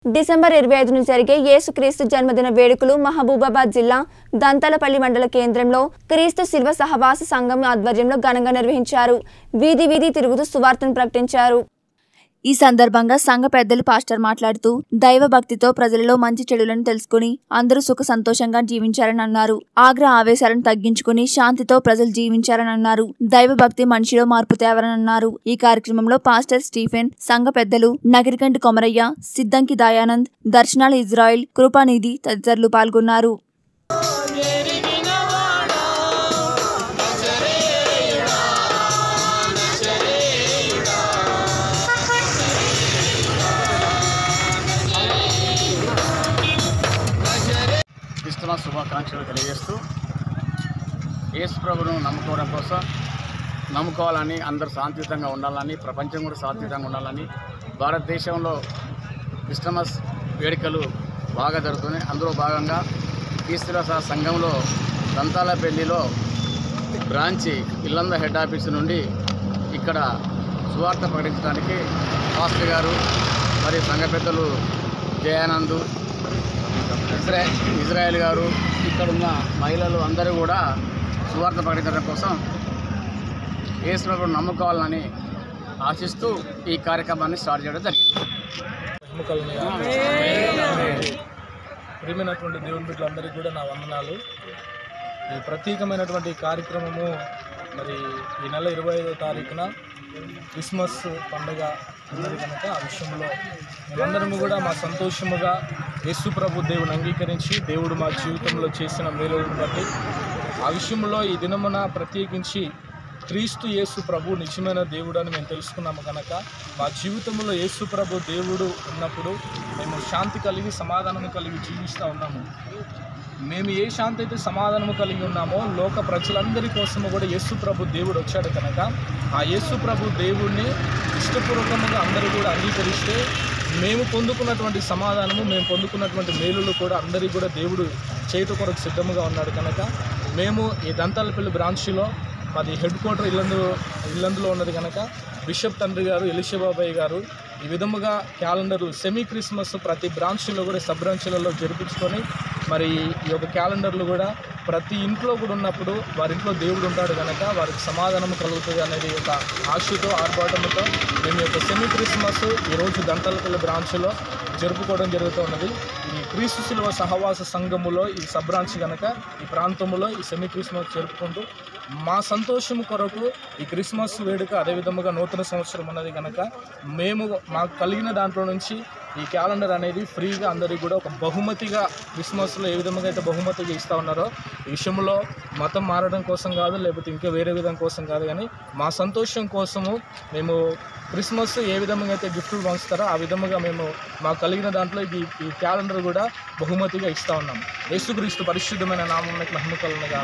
December ఇరవై ఐదున జరిగే యేసుక్రీస్తు జన్మదిన వేడుకలు మహబూబాబాద్ జిల్లా దంతలపల్లి మండల కేంద్రంలో క్రీస్తు శిల్వ సహవాస సంఘం ఆధ్వర్యంలో ఘనంగా నిర్వహించారు వీధి వీధి తిరుగుతూ సువార్తను ప్రకటించారు ఈ సందర్భంగా సంఘ పెద్దలు పాస్టర్ మాట్లాడుతూ దైవ భక్తితో ప్రజలలో మంచి చెడులను తెలుసుకుని అందరూ సుఖ సంతోషంగా జీవించారని అన్నారు ఆగ్ర ఆవేశాలను తగ్గించుకుని శాంతితో ప్రజలు జీవించారని అన్నారు దైవ భక్తి మనిషిలో మార్పు తేవాలని అన్నారు ఈ కార్యక్రమంలో పాస్టర్ స్టీఫెన్ సంఘ పెద్దలు నగిరికంటి కొమరయ్య సిద్దంకి దయానంద్ దర్శనాల ఇజ్రాయిల్ కృపానిధి తదితరులు పాల్గొన్నారు క్రిస్టమస్ శుభాకాంక్షలు తెలియజేస్తూ యేసు ప్రభును నమ్ముకోవడం కోసం నమ్ముకోవాలని అందరూ శాంతియుతంగా ఉండాలని ప్రపంచం కూడా శాంతియుతంగా ఉండాలని భారతదేశంలో క్రిస్టమస్ వేడుకలు బాగా జరుగుతున్నాయి అందులో భాగంగా క్రీస్తుల సంఘంలో దంతాలపల్లిలో బ్రాంచి ఇల్లంద హెడ్ ఆఫీస్ నుండి ఇక్కడ సువార్త ప్రకటించడానికి పాస్టర్ గారు మరి సంఘ పెద్దలు జయానందు ఇజ్రా ఇజ్రాయెల్ గారు ఇక్కడున్న మహిళలు అందరూ కూడా సువార్త ప్రకటించడం కోసం యేసుప్రభుని నమ్ముకోవాలని ఆశిస్తూ ఈ కార్యక్రమాన్ని స్టార్ట్ చేయడం జరిగింది ఎముకలని ప్రియమైనటువంటి దేవుని బిడ్డలందరికీ కూడా నా వందనాలు ఈ ప్రత్యేకమైనటువంటి కార్యక్రమము మరి ఈ నెల ఇరవై ఐదో తారీఖున క్రిస్మస్ పండుగ ఉన్నది కనుక ఆ విషయంలో మేమందరము కూడా మా సంతోషముగా యేసు ప్రభు దేవుని అంగీకరించి దేవుడు మా జీవితంలో చేసిన మేలులను బట్టి ఆ విషయంలో ఈ దినమున ప్రత్యేకించి క్రీస్తు యేసు ప్రభు నిజమైన దేవుడు అని మేము తెలుసుకున్నాము కనుక మా జీవితంలో యేసు ప్రభు దేవుడు ఉన్నప్పుడు మేము శాంతి కలిగి సమాధానం కలిగి జీవిస్తూ ఉన్నాము మేము ఏ శాంతి అయితే సమాధానము కలిగి ఉన్నామో లోక ప్రజలందరి కోసము కూడా యేసు ప్రభు దేవుడు వచ్చాడు కనుక ఆ యేసు ప్రభు దేవుడిని ఇష్టపూర్వకముగా అందరూ కూడా అంగీకరిస్తే మేము పొందుకున్నటువంటి సమాధానము మేము పొందుకున్నటువంటి మేలులు కూడా అందరికీ కూడా దేవుడు చేయట కొరకు సిద్ధముగా ఉన్నాడు కనుక మేము ఈ దంతాలపల్లి బ్రాంచ్లో మాది హెడ్ క్వార్టర్ ఇల్లందు ఇల్లందులో ఉన్నది కనుక బిషప్ తండ్రి గారు ఎలిషబాబాయ్ గారు ఈ విధముగా క్యాలెండర్ సెమీ క్రిస్మస్ ప్రతి బ్రాంచ్లో కూడా సబ్ బ్రాంచ్లలో జరిపించుకొని మరి ఈ యొక్క క్యాలెండర్లు కూడా ప్రతి ఇంట్లో కూడా ఉన్నప్పుడు వారి ఇంట్లో దేవుడు ఉంటాడు కనుక వారికి సమాధానం కలుగుతుంది అనేది ఒక ఆశతో ఆర్భాటంతో మేము ఈ యొక్క సెమీ క్రిస్మస్ ఈరోజు దంతలపల్లి బ్రాంచ్లో జరుపుకోవడం జరుగుతూ ఉన్నది ఈ క్రీస్తు శిలువ సహవాస సంఘములో ఈ సబ్ బ్రాంచ్ కనుక ఈ ప్రాంతంలో ఈ సెమీ క్రిస్మస్ జరుపుకుంటూ మా సంతోషం కొరకు ఈ క్రిస్మస్ వేడుక అదేవిధముగా నూతన సంవత్సరం ఉన్నది కనుక మేము మాకు కలిగిన దాంట్లో నుంచి ఈ క్యాలెండర్ అనేది ఫ్రీగా అందరికీ కూడా ఒక బహుమతిగా క్రిస్మస్లో ఏ విధంగా అయితే బహుమతిగా ఇస్తూ ఉన్నారో ఈ విషయంలో మతం మారడం కోసం కాదు లేకపోతే ఇంకా వేరే విధం కోసం కాదు కానీ మా సంతోషం కోసము మేము క్రిస్మస్ ఏ విధంగా అయితే గిఫ్ట్లు పంచుతారో ఆ విధముగా మేము మాకు కలిగిన దాంట్లో ఈ ఈ క్యాలెండర్ కూడా బహుమతిగా ఇస్తూ ఉన్నాం యేసుక్రీస్తు పరిశుద్ధమైన నామంలో మహిమ కలుగునగా